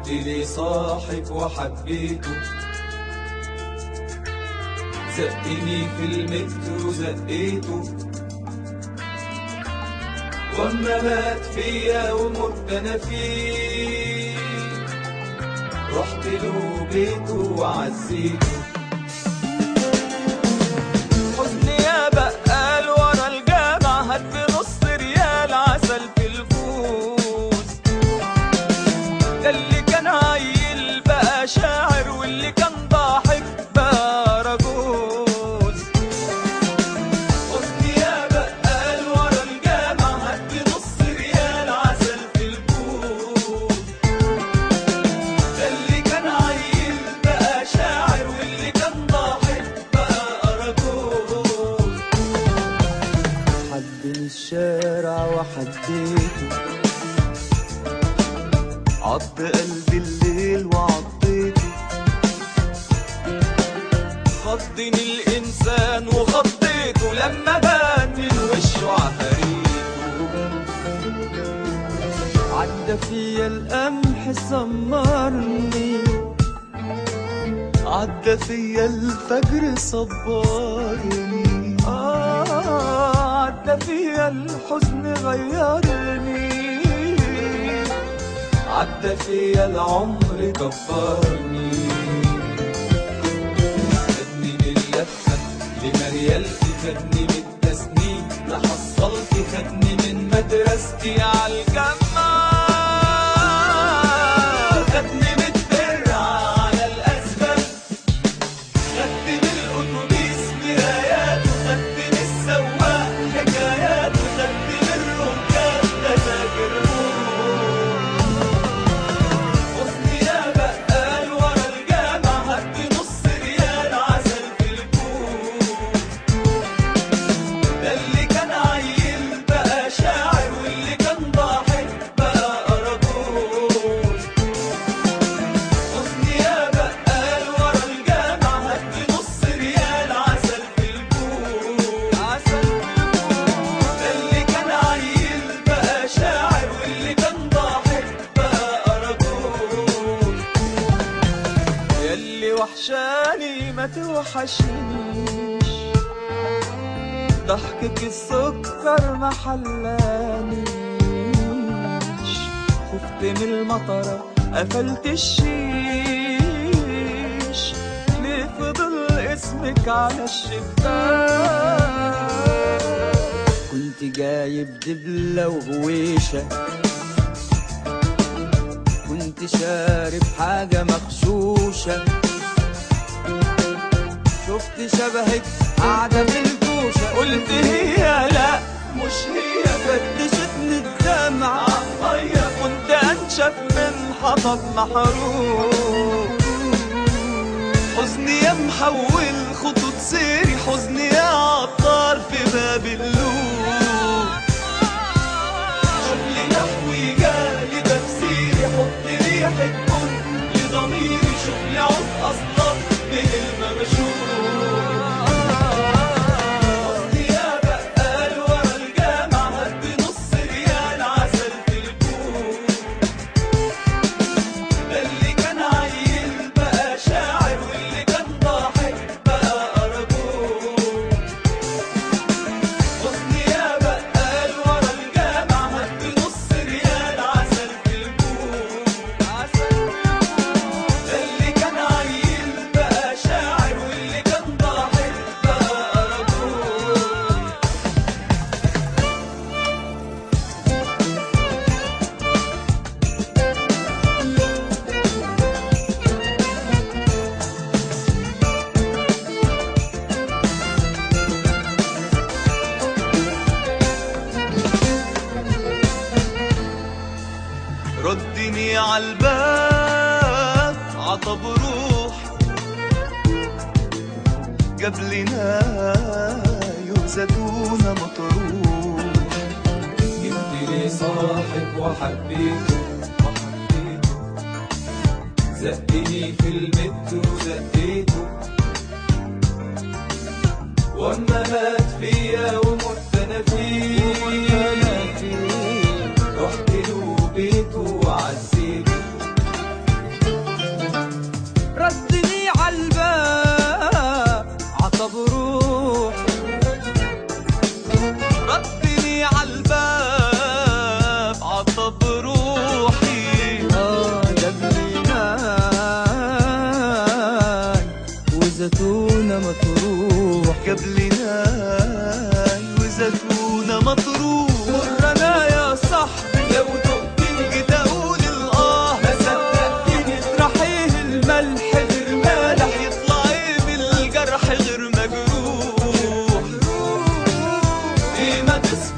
جبت لي صاحب وحبيته زقني في المترو زقيته واما مات فيا ومت انا فيه رحت له بيته وعزيته حزني يا بقال ورا الجامع هات بنص ريال عسل في الفوز ده اللي كان عيل بقى شاعر واللي كان ضاحك بقى رجوز حزني يا بقال ورا الجامع هات بنص ريال عسل في الفوز ده اللي كان عيل بقى شاعر واللي كان ضاحك بقى رجوز حدني الشارع وحديته عض قلبي الليل وعضيته خضني الإنسان وخضيته لما بان من وشه عفاريته عدى فيا القمح سمرني عدى فيا الفجر صبرني آه عدى فيا الحزن غيرني عدى فيا العمر كبرني خدني من اللفة لمريالتي خدني من التسنيم لحصلتي خدني من مدرستي عالجامعة خدني من الدرع على الأسفل خدت من الأتوبيس مرايات وخدت من السواق حكايات وخدت من الركاب تذاكر حزني يا بقال ورا الجامع هات نص ريال عسل في الكوب ده اللي كان عيل بقى شاعر واللي كان ضاحك بقى أرجوز حزني يا بقال ورا الجامع هات نص ريال عسل في الكوب عسل ده اللي كان عيل بقى شاعر واللي كان ضاحك بقى أرجوز ياللي وحشاني ما توحشنيش ضحكك السكر ما حلانيش خفت من المطرة قفلت الشيش ليه فضل اسمك على الشباك كنت جايب دبلة وغويشة كنت شارب حاجة مغشوشة شفت شبهك قاعدة في الكوشة قلت هي لا مش هي فتشتني الدمعة عالمية كنت أنشف من حطب محروق حزني يا محول خطوط سيري حزني يا عطار في باب اللوم شوف لي نحوي جالي تفسيري حط ريحة بن لضميري شوف لي عود أصلا بكلمة مشهور حزني يا بقال ورا الجامع هات نص ريال عسل في الكوب ده اللي كان عيل بقى شاعر واللي كان ضاحك بقى أرجوز حزني يا بقال ورا الجامع هات نص ريال عسل في الكوب ده اللي كان عيل بقى شاعر واللي كان ضاحك بقى أرجوز ردني عالباب عطب روح جاب لنا زيتونة مطروح جبت لي صاحب وحبيته وحبيته زقني في المترو زقيته واما مات فيا ومت انا فيه رحت له بيته وعزيته حابس